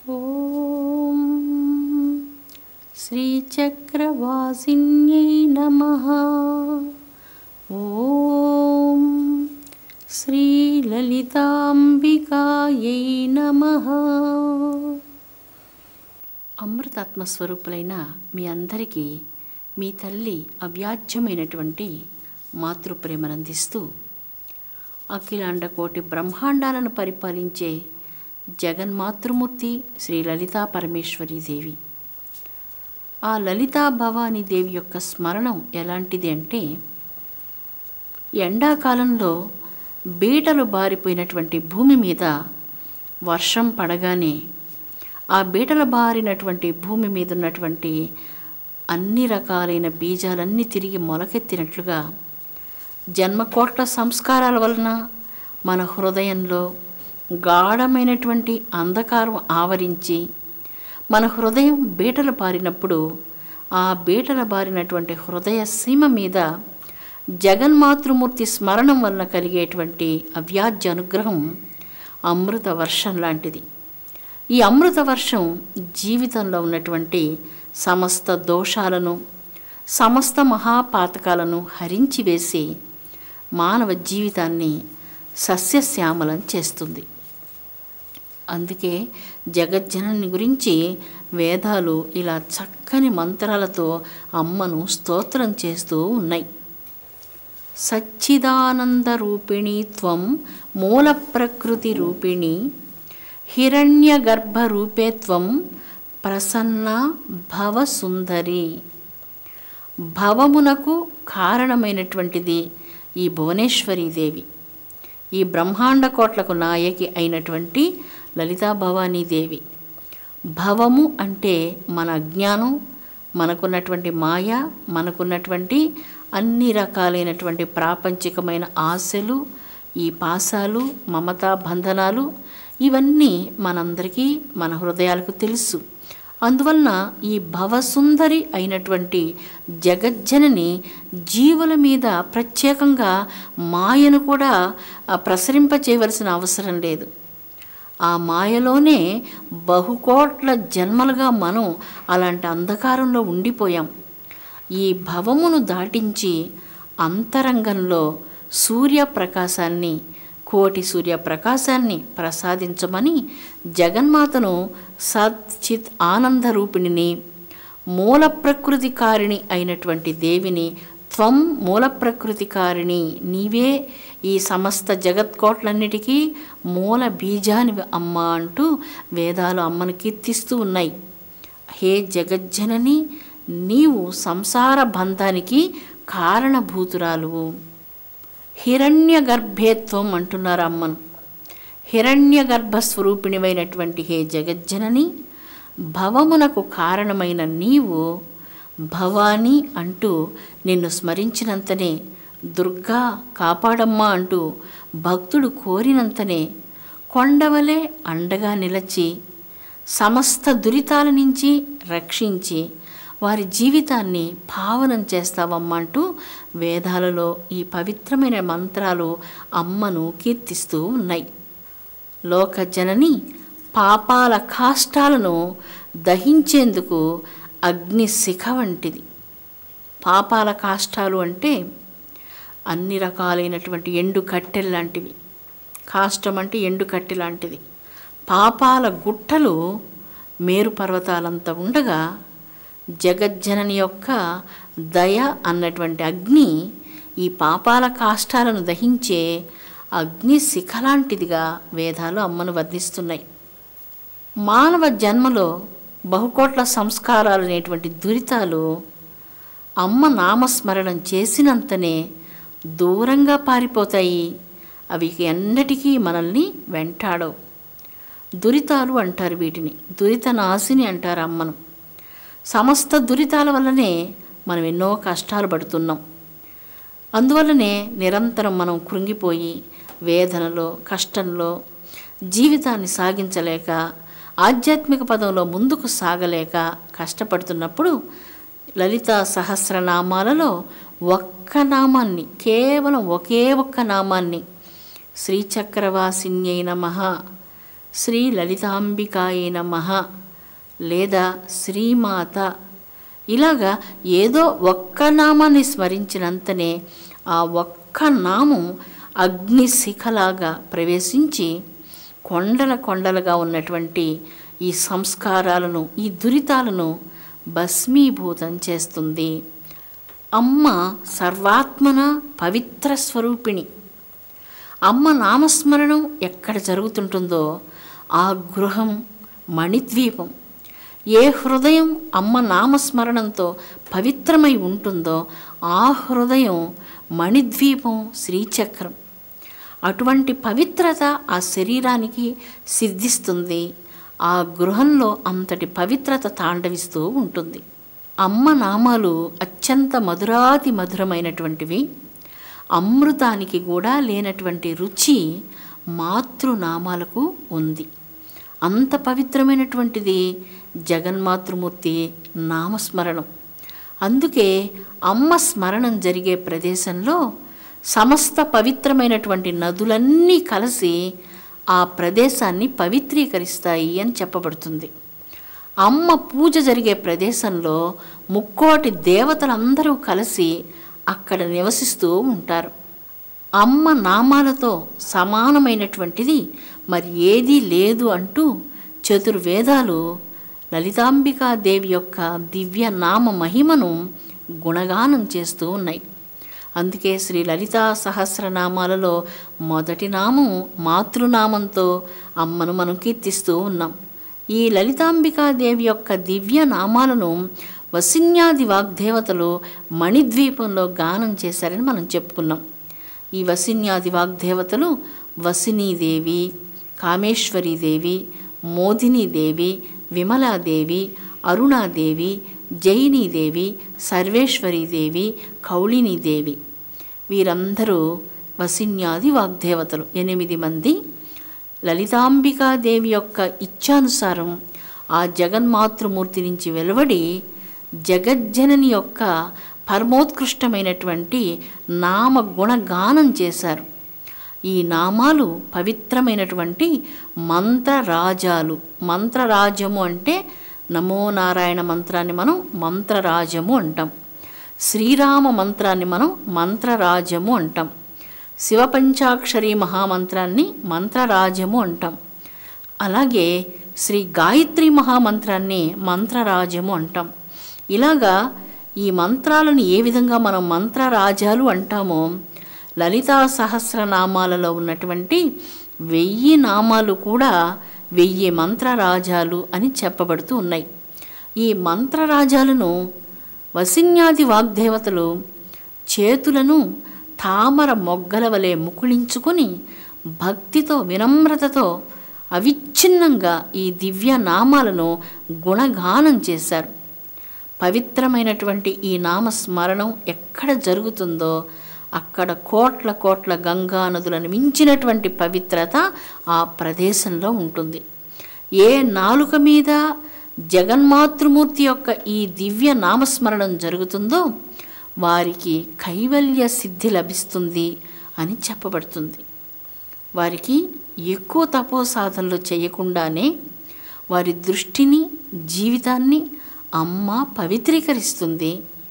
ॐ श्रीचक्रवासिन्यै नमः ॐ శ్రీలలితాంబికాయై నమః అమృతాత్మ స్వరూపులైన మీ అందరికీ మీ తల్లి అవ్యాజ్యమైనటువంటి మాతృప్రేమనందిస్తూ అఖిలాండ కోటి బ్రహ్మాండాలను పరిపాలించే జగన్మాతృమూర్తి శ్రీ లలితా పరమేశ్వరీ దేవి ఆ లలితా భవానీ దేవి యొక్క స్మరణం ఎలాంటిది అంటే ఎండాకాలంలో బీటలు బారిపోయినటువంటి భూమి మీద వర్షం పడగానే ఆ బీటలు బారినటువంటి భూమి మీద ఉన్నటువంటి అన్ని రకాలైన బీజాలన్నీ తిరిగి మొలకెత్తినట్లుగా జన్మకోట్ల సంస్కారాల వలన మన హృదయంలో గాఢమైనటువంటి అంధకారం ఆవరించి మన హృదయం బీటలు బారినప్పుడు ఆ బీటల బారినటువంటి హృదయ సీమ మీద జగన్మాతృమూర్తి స్మరణం వలన కలిగేటువంటి అవ్యాజ్య అనుగ్రహం అమృత వర్షం లాంటిది ఈ అమృత వర్షం జీవితంలో ఉన్నటువంటి సమస్త దోషాలను సమస్త మహాపాతకాలను హరించి వేసి మానవ జీవితాన్ని సస్యశ్యామలం చేస్తుంది అందుకే జగజ్జనని గురించి వేదాలు ఇలా చక్కని మంత్రాలతో అమ్మను స్తోత్రం చేస్తూ ఉన్నాయి సచ్చిదానంద రూపిణి త్వం మూల ప్రకృతి రూపిణి హిరణ్య గర్భ రూపే త్వం ప్రసన్న భవ సుందరి భవమునకు కారణమైనటువంటిది ఈ భువనేశ్వరీ దేవి ఈ బ్రహ్మాండ కోట్లకు నాయకి అయినటువంటి లలితా భవానీ దేవి భవము అంటే మన అజ్ఞానం మనకున్నటువంటి మాయ మనకున్నటువంటి అన్ని రకాలైనటువంటి ప్రాపంచికమైన ఆశలు ఈ పాసాలు మమతా బంధనాలు ఇవన్నీ మనందరికీ మన హృదయాలకు తెలుసు అందువలన ఈ భవసుందరి అయినటువంటి జగజ్జనని జీవుల మీద ప్రత్యేకంగా మాయను కూడా ఆ, ప్రసరింపచేయవలసిన అవసరం లేదు ఆ మాయలోనే బహుకోట్ల జన్మలుగా మనం అలాంటి అంధకారంలో ఉండిపోయాం ఈ భవమును దాటించి అంతరంగంలో సూర్యప్రకాశాన్ని కోటి సూర్యప్రకాశాన్ని ప్రసాదించమని జగన్మాతను సచ్చిత్ ఆనంద రూపిణిని మూల ప్రకృతికారిణి అయినటువంటి దేవిని త్వం మూల ప్రకృతికారిణి నీవే ఈ సమస్త జగత్కోట్లన్నిటికీ మూల బీజానివి అమ్మ అంటూ వేదాలు అమ్మను కీర్తిస్తూ ఉన్నాయి హే జగజ్జనని నీవు సంసార బంధానికి కారణభూతురాలువు హిరణ్య గర్భేత్వం అంటున్నారు అమ్మను హిరణ్య గర్భస్వరూపిణివైనటువంటి హే జగజ్జనని భవమునకు కారణమైన నీవు భవానీ అంటూ నిన్ను స్మరించినంతనే దుర్గా కాపాడమ్మా అంటూ భక్తుడు కోరినంతనే కొండవలే అండగా నిలచి సమస్త దురితాల నుంచి రక్షించి వారి జీవితాన్ని పావనం చేస్తావమ్మా అంటూ వేదాలలో ఈ పవిత్రమైన మంత్రాలు అమ్మను కీర్తిస్తూ ఉన్నాయి లోకజనని పాపాల కాష్టాలను దహించేందుకు అగ్ని శిఖ వంటిది పాపాల కాష్టాలు అంటే అన్ని రకాలైనటువంటి ఎండు కట్టెలు లాంటివి కాష్టం అంటే ఎండు కట్టె లాంటిది పాపాల గుట్టలు మేరు పర్వతాలంత ఉండగా జగజ్జనని యొక్క దయ అన్నటువంటి అగ్ని ఈ పాపాల కాష్టాలను దహించే అగ్ని శిఖలాంటిదిగా వేదాలు అమ్మను వర్ణిస్తున్నాయి మానవ జన్మలో బహుకోట్ల సంస్కారాలు అనేటువంటి దురితాలు అమ్మ నామస్మరణం చేసినంతనే దూరంగా పారిపోతాయి అవి ఎన్నటికీ మనల్ని వెంటాడవు దురితాలు అంటారు వీటిని దురిత నాశిని అంటారు అమ్మను సమస్త దురితాల వల్లనే మనం ఎన్నో కష్టాలు పడుతున్నాం అందువల్లనే నిరంతరం మనం కృంగిపోయి వేదనలో కష్టంలో జీవితాన్ని సాగించలేక ఆధ్యాత్మిక పదంలో ముందుకు సాగలేక కష్టపడుతున్నప్పుడు లలితా సహస్రనామాలలో ఒక్క నామాన్ని కేవలం ఒకే ఒక్క నామాన్ని శ్రీచక్రవాసిన్యై నమః శ్రీ లలితాంబికాయ నమః లేదా శ్రీమాత ఇలాగా ఏదో ఒక్క నామాన్ని స్మరించినంతనే ఆ ఒక్క నామం అగ్నిశిఖలాగా ప్రవేశించి కొండల కొండలుగా ఉన్నటువంటి ఈ సంస్కారాలను ఈ దురితాలను భస్మీభూతం చేస్తుంది అమ్మ సర్వాత్మన పవిత్ర స్వరూపిణి అమ్మ నామస్మరణం ఎక్కడ జరుగుతుంటుందో ఆ గృహం మణిద్వీపం ఏ హృదయం అమ్మ నామస్మరణంతో పవిత్రమై ఉంటుందో ఆ హృదయం మణిద్వీపం శ్రీచక్రం అటువంటి పవిత్రత ఆ శరీరానికి సిద్ధిస్తుంది ఆ గృహంలో అంతటి పవిత్రత తాండవిస్తూ ఉంటుంది అమ్మ నామాలు అత్యంత మధురాతి మధురమైనటువంటివి అమృతానికి కూడా లేనటువంటి రుచి మాతృనామాలకు ఉంది అంత పవిత్రమైనటువంటిది జగన్మాతృమూర్తి నామస్మరణం అందుకే అమ్మ స్మరణం జరిగే ప్రదేశంలో సమస్త పవిత్రమైనటువంటి నదులన్నీ కలిసి ఆ ప్రదేశాన్ని పవిత్రీకరిస్తాయి అని చెప్పబడుతుంది అమ్మ పూజ జరిగే ప్రదేశంలో ముక్కోటి దేవతలందరూ కలిసి అక్కడ నివసిస్తూ ఉంటారు అమ్మ నామాలతో సమానమైనటువంటిది మరి ఏదీ లేదు అంటూ చతుర్వేదాలు లలితాంబికాదేవి యొక్క దివ్య నామ మహిమను గుణగానం చేస్తూ ఉన్నాయి అందుకే శ్రీ లలితా సహస్రనామాలలో మొదటి నామం మాతృనామంతో అమ్మను మనం కీర్తిస్తూ ఉన్నాం ఈ లలితాంబికాదేవి యొక్క దివ్య నామాలను వసిన్యాది వాగ్దేవతలు మణిద్వీపంలో గానం చేశారని మనం చెప్పుకున్నాం ఈ వసిన్యాది వాగ్దేవతలు వసినీదేవి కామేశ్వరీదేవి మోదినీదేవి విమలాదేవి అరుణాదేవి జైనీదేవి సర్వేశ్వరీదేవి కౌళినీదేవి వీరందరూ వసిన్యాది వాగ్దేవతలు ఎనిమిది మంది లలితాంబికాదేవి యొక్క ఇచ్ఛానుసారం ఆ జగన్మాతృమూర్తి నుంచి వెలువడి జగజ్జనని యొక్క పరమోత్కృష్టమైనటువంటి నామ గుణగానం చేశారు ఈ నామాలు పవిత్రమైనటువంటి మంత్రరాజాలు మంత్రరాజము అంటే నమో నారాయణ మంత్రాన్ని మనం మంత్రరాజము అంటాం శ్రీరామ మంత్రాన్ని మనం మంత్రరాజము అంటాం శివపంచాక్షరి మహామంత్రాన్ని మంత్రరాజము అంటాం అలాగే శ్రీ గాయత్రి మహామంత్రాన్ని మంత్రరాజము అంటాం ఇలాగా ఈ మంత్రాలను ఏ విధంగా మనం మంత్రరాజాలు అంటామో లలితా సహస్రనామాలలో ఉన్నటువంటి వెయ్యి నామాలు కూడా వెయ్యి మంత్రరాజాలు అని చెప్పబడుతూ ఉన్నాయి ఈ మంత్రరాజాలను వసిన్యాది వాగ్దేవతలు చేతులను తామర మొగ్గల వలె ముకుళించుకొని భక్తితో వినమ్రతతో అవిచ్ఛిన్నంగా ఈ దివ్య నామాలను గుణగానం చేశారు పవిత్రమైనటువంటి ఈ నామస్మరణం ఎక్కడ జరుగుతుందో అక్కడ కోట్ల కోట్ల గంగా నదులను మించినటువంటి పవిత్రత ఆ ప్రదేశంలో ఉంటుంది ఏ నాలుక మీద జగన్మాతృమూర్తి యొక్క ఈ దివ్య నామస్మరణం జరుగుతుందో వారికి కైవల్య సిద్ధి లభిస్తుంది అని చెప్పబడుతుంది వారికి ఎక్కువ తపోసాధనలు చేయకుండానే వారి దృష్టిని జీవితాన్ని అమ్మ పవిత్రీకరిస్తుంది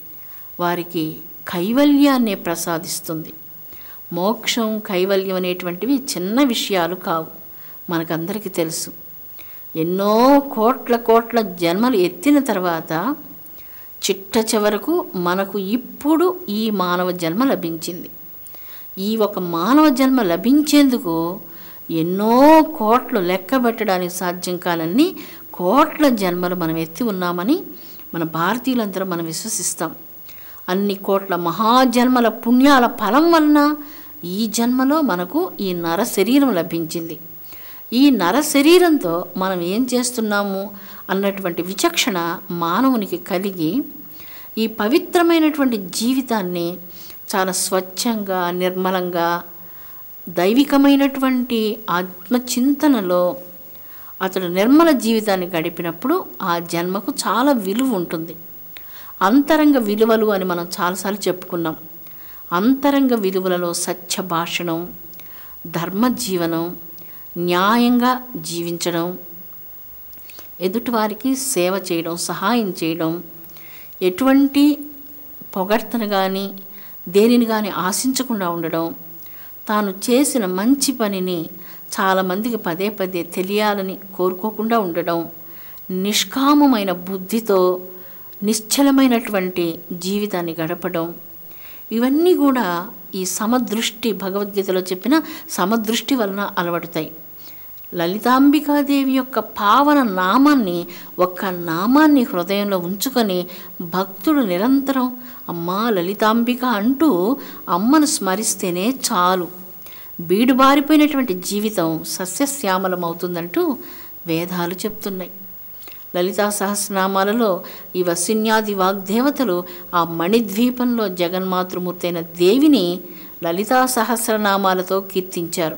వారికి కైవల్యాన్ని ప్రసాదిస్తుంది మోక్షం కైవల్యం అనేటువంటివి చిన్న విషయాలు కావు మనకందరికీ తెలుసు ఎన్నో కోట్ల కోట్ల జన్మలు ఎత్తిన తర్వాత చిట్ట చివరకు మనకు ఇప్పుడు ఈ మానవ జన్మ లభించింది ఈ ఒక మానవ జన్మ లభించేందుకు ఎన్నో కోట్లు లెక్క పెట్టడానికి సాధ్యం కానన్ని కోట్ల జన్మలు మనం ఎత్తి ఉన్నామని మన భారతీయులందరూ మనం విశ్వసిస్తాం అన్ని కోట్ల మహాజన్మల పుణ్యాల ఫలం వలన ఈ జన్మలో మనకు ఈ నర శరీరం లభించింది ఈ నర శరీరంతో మనం ఏం చేస్తున్నాము అన్నటువంటి విచక్షణ మానవునికి కలిగి ఈ పవిత్రమైనటువంటి జీవితాన్ని చాలా స్వచ్ఛంగా నిర్మలంగా దైవికమైనటువంటి ఆత్మచింతనలో అతడు నిర్మల జీవితాన్ని గడిపినప్పుడు ఆ జన్మకు చాలా విలువ ఉంటుంది అంతరంగ విలువలు అని మనం చాలాసార్లు చెప్పుకున్నాం అంతరంగ విలువలలో సత్య భాషణం ధర్మజీవనం న్యాయంగా జీవించడం ఎదుటివారికి సేవ చేయడం సహాయం చేయడం ఎటువంటి పొగడ్తను కానీ దేనిని కానీ ఆశించకుండా ఉండడం తాను చేసిన మంచి పనిని చాలామందికి పదే పదే తెలియాలని కోరుకోకుండా ఉండడం నిష్కామమైన బుద్ధితో నిశ్చలమైనటువంటి జీవితాన్ని గడపడం ఇవన్నీ కూడా ఈ సమదృష్టి భగవద్గీతలో చెప్పిన సమదృష్టి వలన అలవడతాయి లలితాంబికాదేవి యొక్క పావన నామాన్ని ఒక్క నామాన్ని హృదయంలో ఉంచుకొని భక్తుడు నిరంతరం అమ్మా లలితాంబిక అంటూ అమ్మను స్మరిస్తేనే చాలు బీడుబారిపోయినటువంటి జీవితం సస్యశ్యామలమవుతుందంటూ వేదాలు చెప్తున్నాయి లలితా సహస్రనామాలలో ఈ వసిన్యాది వాగ్దేవతలు ఆ మణిద్వీపంలో జగన్మాతృమూర్తి అయిన దేవిని లలితా సహస్రనామాలతో కీర్తించారు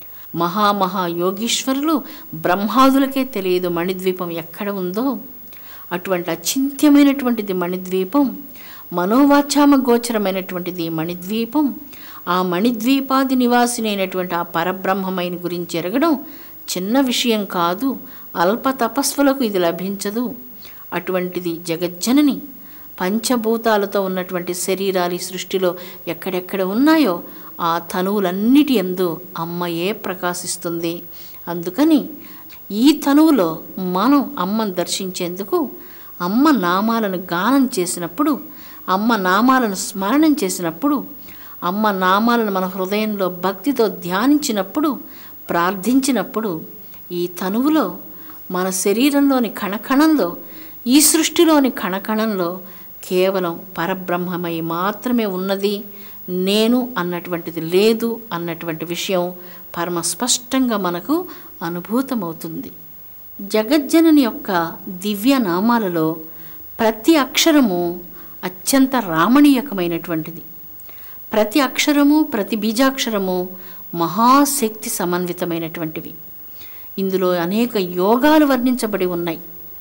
మహామహా యోగీశ్వరులు బ్రహ్మాదులకే తెలియదు మణిద్వీపం ఎక్కడ ఉందో అటువంటి అచింత్యమైనటువంటిది మణిద్వీపం మనోవాచామ గోచరమైనటువంటిది మణిద్వీపం ఆ మణిద్వీపాది నివాసినైనటువంటి ఆ పరబ్రహ్మమైన గురించి ఎరగడం చిన్న విషయం కాదు అల్ప తపస్సులకు ఇది లభించదు అటువంటిది జగజ్జనని పంచభూతాలతో ఉన్నటువంటి శరీరాలు ఈ సృష్టిలో ఎక్కడెక్కడ ఉన్నాయో ఆ తనువులన్నిటి ఎందు అమ్మయే ప్రకాశిస్తుంది అందుకని ఈ తనువులో మనం అమ్మను దర్శించేందుకు అమ్మ నామాలను గానం చేసినప్పుడు అమ్మ నామాలను స్మరణం చేసినప్పుడు అమ్మ నామాలను మన హృదయంలో భక్తితో ధ్యానించినప్పుడు ప్రార్థించినప్పుడు ఈ తనువులో మన శరీరంలోని కణకణంలో ఈ సృష్టిలోని కణకణంలో కేవలం పరబ్రహ్మమై మాత్రమే ఉన్నది నేను అన్నటువంటిది లేదు అన్నటువంటి విషయం పరమ స్పష్టంగా మనకు అనుభూతమవుతుంది జగజ్జనని యొక్క దివ్య నామాలలో ప్రతి అక్షరము అత్యంత రామణీయకమైనటువంటిది ప్రతి అక్షరము ప్రతి బీజాక్షరము మహాశక్తి సమన్వితమైనటువంటివి ఇందులో అనేక యోగాలు వర్ణించబడి ఉన్నాయి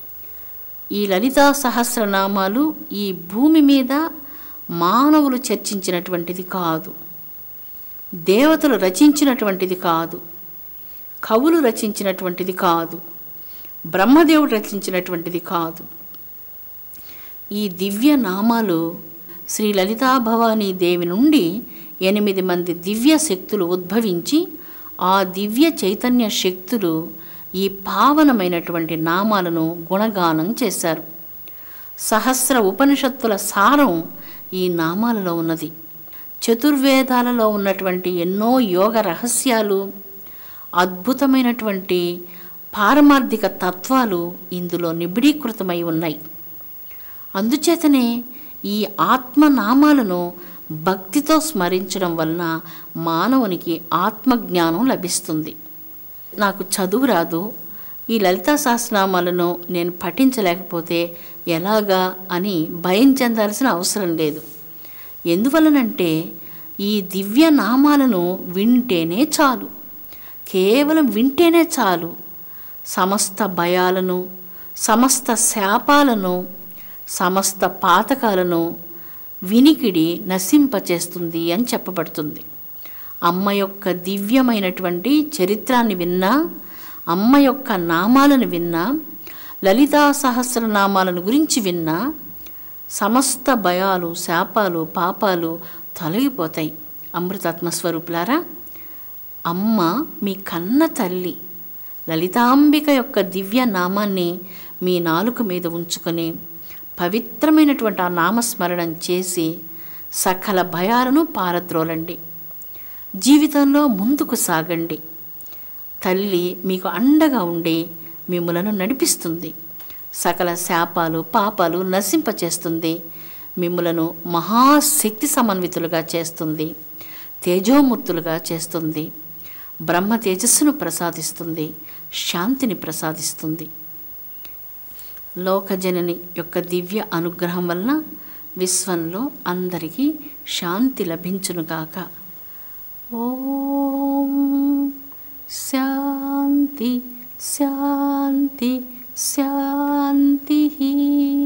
ఈ లలితా సహస్రనామాలు ఈ భూమి మీద మానవులు చర్చించినటువంటిది కాదు దేవతలు రచించినటువంటిది కాదు కవులు రచించినటువంటిది కాదు బ్రహ్మదేవుడు రచించినటువంటిది కాదు ఈ దివ్య నామాలు శ్రీ లలితా భవానీ దేవి నుండి ఎనిమిది మంది దివ్య శక్తులు ఉద్భవించి ఆ దివ్య చైతన్య శక్తులు ఈ పావనమైనటువంటి నామాలను గుణగానం చేశారు సహస్ర ఉపనిషత్తుల సారం ఈ నామాలలో ఉన్నది చతుర్వేదాలలో ఉన్నటువంటి ఎన్నో యోగ రహస్యాలు అద్భుతమైనటువంటి పారమార్థిక తత్వాలు ఇందులో నిబిడీకృతమై ఉన్నాయి అందుచేతనే ఈ ఆత్మనామాలను భక్తితో స్మరించడం వలన మానవునికి ఆత్మజ్ఞానం లభిస్తుంది నాకు చదువు రాదు ఈ లలితా సహస్రనామాలను నేను పఠించలేకపోతే ఎలాగా అని భయం చెందాల్సిన అవసరం లేదు ఎందువలనంటే ఈ దివ్య నామాలను వింటేనే చాలు కేవలం వింటేనే చాలు సమస్త భయాలను సమస్త శాపాలను సమస్త పాతకాలను వినికిడి నశింపచేస్తుంది అని చెప్పబడుతుంది అమ్మ యొక్క దివ్యమైనటువంటి చరిత్రాన్ని విన్నా అమ్మ యొక్క నామాలను విన్నా లలితా సహస్రనామాలను గురించి విన్నా సమస్త భయాలు శాపాలు పాపాలు తొలగిపోతాయి అమృతాత్మస్వరూపులారా అమ్మ మీ కన్న తల్లి లలితాంబిక యొక్క దివ్య నామాన్ని మీ నాలుక మీద ఉంచుకొని పవిత్రమైనటువంటి ఆ నామస్మరణం చేసి సకల భయాలను పారద్రోలండి జీవితంలో ముందుకు సాగండి తల్లి మీకు అండగా ఉండి మిమ్మలను నడిపిస్తుంది సకల శాపాలు పాపాలు నశింపచేస్తుంది మిమ్మలను మహాశక్తి సమన్వితులుగా చేస్తుంది తేజోమూర్తులుగా చేస్తుంది బ్రహ్మ తేజస్సును ప్రసాదిస్తుంది శాంతిని ప్రసాదిస్తుంది లోకజనని యొక్క దివ్య అనుగ్రహం వలన విశ్వంలో అందరికీ శాంతి లభించునుగాక ఓం శాంతి శాంతి శాంతి